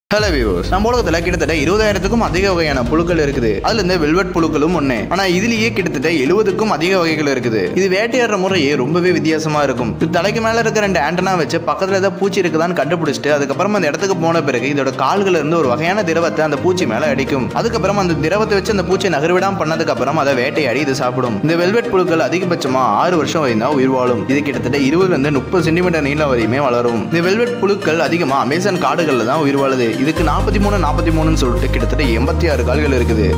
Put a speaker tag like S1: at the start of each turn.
S1: hello views நம்ம உலகத்துல கிட்டத்தட்ட இருபதாயிரத்துக்கும் அதிக வகையான புழுக்கள் இருக்குது அதுல இந்த வெல்வெட் புழுக்களும் ஒண்ணு ஆனா இதுலயே கிட்டத்தட்ட எழுபதுக்கும் அதிக வகைகள் இருக்குது இது வேட்டையாடுற முறையே ரொம்பவே வித்தியாசமா இருக்கும் இது தலைக்கு மேல இருக்க ரெண்டு ஆண்டனா வச்சு பக்கத்துல ஏதாவது பூச்சி இருக்குதான்னு கண்டுபிடிச்சிட்டு அதுக்கப்புறம் அந்த இடத்துக்கு போன பிறகு இதோட கால்கள் இருந்து ஒரு வகையான திரவத்தை அந்த பூச்சி மேல அடிக்கும் அதுக்கப்புறம் அந்த திரவத்தை வச்சு அந்த பூச்சியை நகர்விடாம பண்ணதுக்கு அப்புறம் அதை வேட்டையாடி இது சாப்பிடும் இந்த வெல்வெட் புழுக்கள் அதிகபட்சமா ஆறு வருஷம் வரையும் தான் உயிர் வாழும் இது கிட்டத்தட்ட இருபதுல இருந்து முப்பது சென்டிமீட்டர் நீளம் வரையுமே வளரும் இந்த வெல்வெட் புழுக்கள் அதிகமா அமேசான் காடுகள்ல தான் உயிர் வாழுது இதுக்கு நாற்பத்தி மூணு நாற்பத்தி மூணுன்னு சொல்லிட்டு கிட்டத்தட்ட எண்பத்தி ஆறு கால்கள் இருக்குது